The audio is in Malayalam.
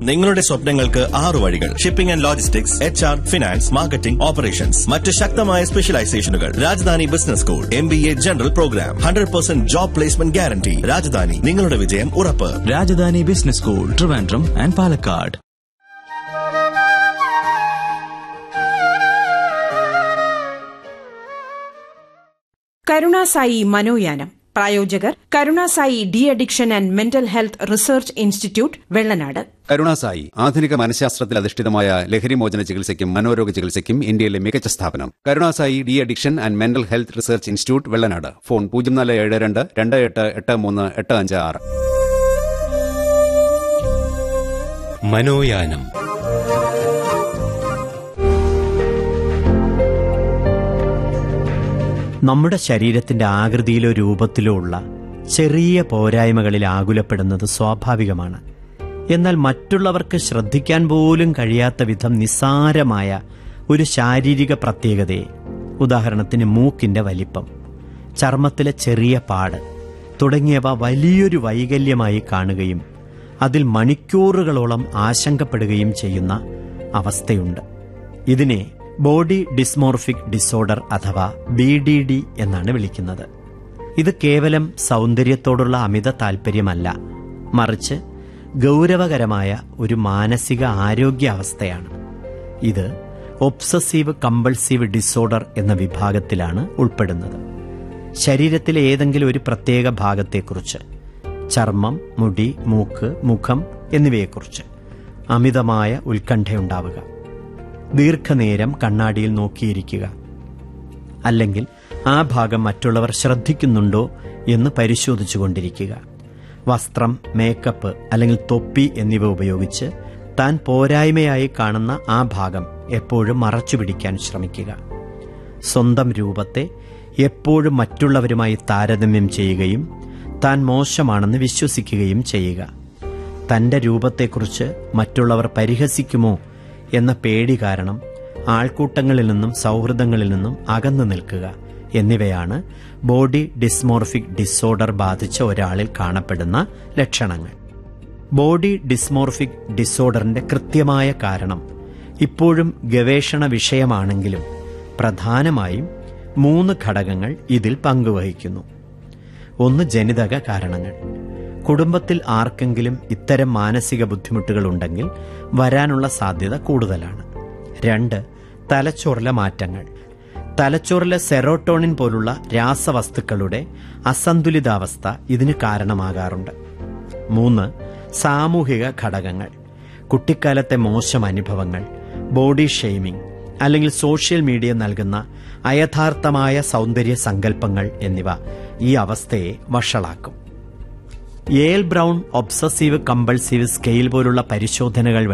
നിങ്ങളുടെ സ്വപ്നങ്ങൾക്ക് ആറു വഴികൾ shipping and logistics H R finance marketing operations മറ്റ് ശക്തമായ സ്പെഷ്യലൈസേഷനുകൾ Rajadhani business school M B A general program hundred percent job placement guarantee Rajadhani നിങ്ങളുടെ വിജയം ഉറപ്പ് Rajadhani business school Trivandrum and Palakkad Karunasai മനോയാനം പ്രായോജകർ Karunasai de addiction and mental health research institute Vellanad Karunasai ആധുനിക മനഃശാസ്ത്രത്തിൽ അധിഷ്ഠിതമായ ലഹരിമോചന ചികിത്സയ്ക്കും മനോരോഗ ചികിത്സയ്ക്കും ഇന്ത്യയിലെ മികച്ച സ്ഥാപനം Karunasai de addiction and mental health research institute Vellanad phone പൂജ്യം നാല് ഏഴ് രണ്ട് രണ്ട് എട്ട് എട്ട് മൂന്ന് എട്ട് അഞ്ച് ആറ് മനോയാനം നമ്മുടെ ശരീരത്തിന്റെ ആകൃതിയിലോ രൂപത്തിലോ ഉള്ള ചെറിയ പോരായ്മകളിൽ ആകുലപ്പെടുന്നത് സ്വാഭാവികമാണ് എന്നാൽ മറ്റുള്ളവർക്ക് ശ്രദ്ധിക്കാൻ പോലും കഴിയാത്ത വിധം നിസ്സാരമായ ഒരു ശാരീരിക പ്രത്യേകതയെ ഉദാഹരണത്തിന് മൂക്കിന്റെ വലിപ്പം ചർമ്മത്തിലെ ചെറിയ പാട് തുടങ്ങിയവ വലിയൊരു വൈകല്യമായി കാണുകയും അതിൽ മണിക്കൂറുകളോളം ആശങ്കപ്പെടുകയും ചെയ്യുന്ന അവസ്ഥയുണ്ട് ഇതിനെ ബോഡി ഡിസ്മോർഫിക് ഡിസോർഡർ അഥവാ ബി ഡി ഡി എന്നാണ് വിളിക്കുന്നത് ഇത് കേവലം സൗന്ദര്യത്തോടുള്ള അമിത താൽപ്പര്യമല്ല മറിച്ച് ഗൗരവകരമായ ഒരു മാനസിക ആരോഗ്യാവസ്ഥയാണ് ഇത് ഒബ്സസീവ് കമ്പൾസീവ് ഡിസോർഡർ എന്ന വിഭാഗത്തിലാണ് ഉൾപ്പെടുന്നത് ശരീരത്തിലെ ഏതെങ്കിലും ഒരു പ്രത്യേക ഭാഗത്തെക്കുറിച്ച് ചർമ്മം മുടി മൂക്ക് മുഖം എന്നിവയെക്കുറിച്ച് അമിതമായ ഉത്കണ്ഠയുണ്ടാവുക ദീർഘനേരം കണ്ണാടിയിൽ നോക്കിയിരിക്കുക അല്ലെങ്കിൽ ആ ഭാഗം മറ്റുള്ളവർ ശ്രദ്ധിക്കുന്നുണ്ടോ എന്ന് പരിശോധിച്ചുകൊണ്ടിരിക്കുക വസ്ത്രം മേക്കപ്പ് അല്ലെങ്കിൽ തൊപ്പി എന്നിവ ഉപയോഗിച്ച് താൻ പോരായ്മയായി കാണുന്ന ആ ഭാഗം എപ്പോഴും മറച്ചു പിടിക്കാൻ ശ്രമിക്കുക സ്വന്തം രൂപത്തെ എപ്പോഴും മറ്റുള്ളവരുമായി താരതമ്യം ചെയ്യുകയും താൻ മോശമാണെന്ന് വിശ്വസിക്കുകയും ചെയ്യുക തന്റെ രൂപത്തെക്കുറിച്ച് മറ്റുള്ളവർ പരിഹസിക്കുമോ എന്ന പേടി കാരണം ആൾക്കൂട്ടങ്ങളിൽ നിന്നും സൗഹൃദങ്ങളിൽ നിന്നും അകന്നു നിൽക്കുക എന്നിവയാണ് ബോഡി ഡിസ്മോർഫിക് ഡിസോർഡർ ബാധിച്ച ഒരാളിൽ കാണപ്പെടുന്ന ലക്ഷണങ്ങൾ ബോഡി ഡിസ്മോർഫിക് ഡിസോർഡറിന്റെ കൃത്യമായ കാരണം ഇപ്പോഴും ഗവേഷണ വിഷയമാണെങ്കിലും പ്രധാനമായും മൂന്ന് ഘടകങ്ങൾ ഇതിൽ പങ്കുവഹിക്കുന്നു ഒന്ന് ജനിതക കാരണങ്ങൾ കുടുംബത്തിൽ ആർക്കെങ്കിലും ഇത്തരം മാനസിക ബുദ്ധിമുട്ടുകൾ ഉണ്ടെങ്കിൽ വരാനുള്ള സാധ്യത കൂടുതലാണ് രണ്ട് തലച്ചോറിലെ മാറ്റങ്ങൾ തലച്ചോറിലെ സെറോട്ടോണിൻ പോലുള്ള രാസവസ്തുക്കളുടെ അസന്തുലിതാവസ്ഥ ഇതിന് കാരണമാകാറുണ്ട് മൂന്ന് സാമൂഹിക ഘടകങ്ങൾ കുട്ടിക്കാലത്തെ മോശം അനുഭവങ്ങൾ ബോഡി ഷെയ്മിംഗ് അല്ലെങ്കിൽ സോഷ്യൽ മീഡിയ നൽകുന്ന അയഥാർത്ഥമായ സൗന്ദര്യ സങ്കല്പങ്ങൾ എന്നിവ ഈ അവസ്ഥയെ വഷളാക്കും ഏൽ ബ്രൗൺ ഒബ്സസീവ് കമ്പൾസീവ് സ്കെയിൽ പോലുള്ള പരിശോധനകൾ